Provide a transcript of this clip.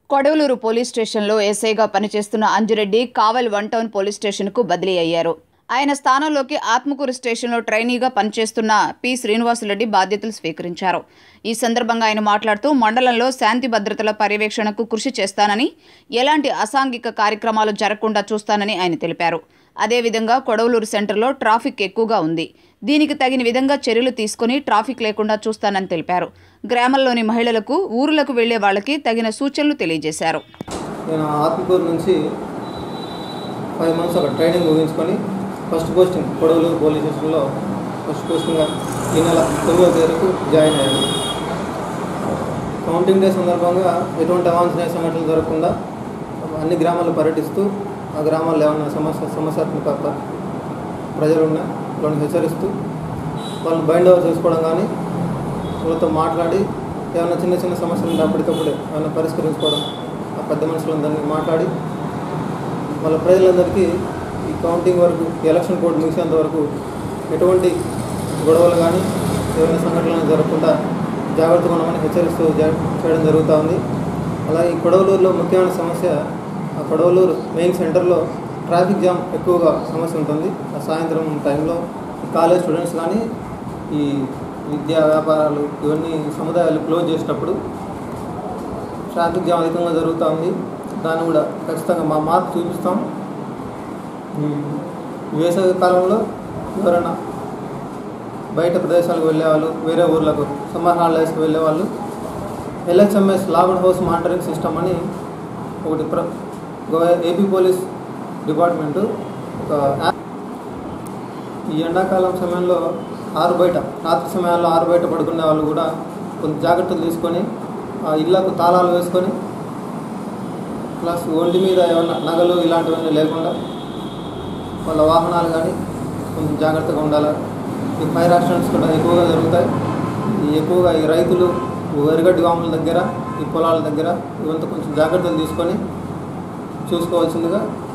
Kodavalur police స్టేషన్లో ఎస్ఐగా పనిచేస్తున్న Anjireddy Kavali one town police స్టేషన్కు బదిలీ అయ్యారు ఆయన స్థానంలోకి ఆత్మకూరు స్టేషన్లో ట్రైనీగా పనిచేస్తున్న పి శ్రీనివాసులరెడ్డి బాధ్యతలు స్వీకరించారు ఈ సందర్భంగా ఆయన మాట్లాడుతూ మండలంలో శాంతి భద్రతల పర్యవేక్షణకు కృషి చేస్తానని ఎలాంటి అసాంఘిక కార్యక్రమాలు జరగకుండా చూస్తానని ఆయన తెలిపారు అదేవిధంగా కొడవలూరు సెంటర్లో ట్రాఫిక్ ఎక్కువగా ఉంది దీనికి తగిన విధంగా చర్యలు తీసుకుని ట్రాఫిక్ లేకుండా చూస్తానని తెలిపారు గ్రామంలోని మహిళలకు ఊరులకు వెళ్లే వాళ్ళకి తగిన సూచనలు తెలియజేశారు నేను ఆత్మకూరు నుంచి ఫైవ్ మంత్స్ అక్కడ ట్రైనింగ్ ముగించుకొని ఫస్ట్ పోస్టింగ్ కొడవలూరు పోలీస్ స్టేషన్లో ఫస్ట్ పోస్టింగ్గా ఈ నెల తొమ్మిదో తారీఖు జాయిన్ అయ్యాను కౌంటింగ్ డే సందర్భంగా ఎటువంటి అవాంఛనీయ సంఘటనలు జరగకుండా అన్ని గ్రామాలు పర్యటిస్తూ ఆ గ్రామాల్లో ఏమన్నా సమస్య సమస్యాత్మక ప- ప్రజలు ఉన్నాయి వాళ్ళని హెచ్చరిస్తూ వాళ్ళని బైండ్ ఓవర్ చేసుకోవడం కానీ వాళ్ళతో మాట్లాడి ఏమైనా చిన్న చిన్న సమస్యలు ఉంటే అప్పటికప్పుడే ఏమైనా పరిష్కరించుకోవడం ఆ పెద్ద మనుషులందరినీ మాట్లాడి వాళ్ళ ప్రజలందరికీ ఈ కౌంటింగ్ వరకు ఈ ఎలక్షన్ కోడ్ ముగిసేంత వరకు ఎటువంటి గొడవలు కానీ ఏమైనా సంఘటనలు జరగకుండా జాగ్రత్తగా ఉండమని హెచ్చరిస్తూ జా- చేయడం జరుగుతూ ఉంది అలాగే ఈ కొడవలూరులో ముఖ్యమైన సమస్య ఆ కొడవలూరు మెయిన్ సెంటర్లో ట్రాఫిక్ జామ్ ఎక్కువగా సమస్య ఉంటుంది ఆ సాయంత్రం టైంలో ఈ కాలేజ్ స్టూడెంట్స్ కానీ ఈ విద్యా వ్యాపారాలు ఇవన్నీ సముదాయాలు క్లోజ్ చేసేటప్పుడు ట్రాఫిక్ జామ్ అధికంగా జరుగుతూ ఉంది దాన్ని కూడా ఖచ్చితంగా మా మార్పు చూపిస్తాం ఈ వేసవి కాలంలో ఎవరైనా బయట ప్రదేశాలకు వెళ్ళేవాళ్ళు వేరే ఊర్లకు సమ్మర్ హాలిడేస్కి వెళ్ళేవాళ్ళు LHMS locked house monitoring system అని ఒకటి ప్ర గోవా ఏపీ పోలీస్ డిపార్ట్మెంటు ఒక యాప్ ఈ ఎండాకాలం సమయంలో ఆరు బయట రాత్రి సమయాల్లో ఆరు బయట పడుకునే వాళ్ళు కూడా కొంత జాగ్రత్తలు తీసుకొని ఆ ఇళ్లకు తాళాలు వేసుకొని ప్లస్ ఒంటి మీద ఏమైనా నగలు ఇలాంటివన్నీ లేకుండా వాళ్ళ వాహనాలు కానీ కొంచెం జాగ్రత్తగా ఉండాలి ఈ ఫైర్ యాక్సిడెంట్స్ కూడా ఎక్కువగా జరుగుతాయి ఈ ఎక్కువగా ఈ రైతులు వరిగడ్డి గాముల దగ్గర ఈ పొలాల దగ్గర ఇవంతా కొంచెం జాగ్రత్తలు తీసుకొని చూసుకోవాల్సిందిగా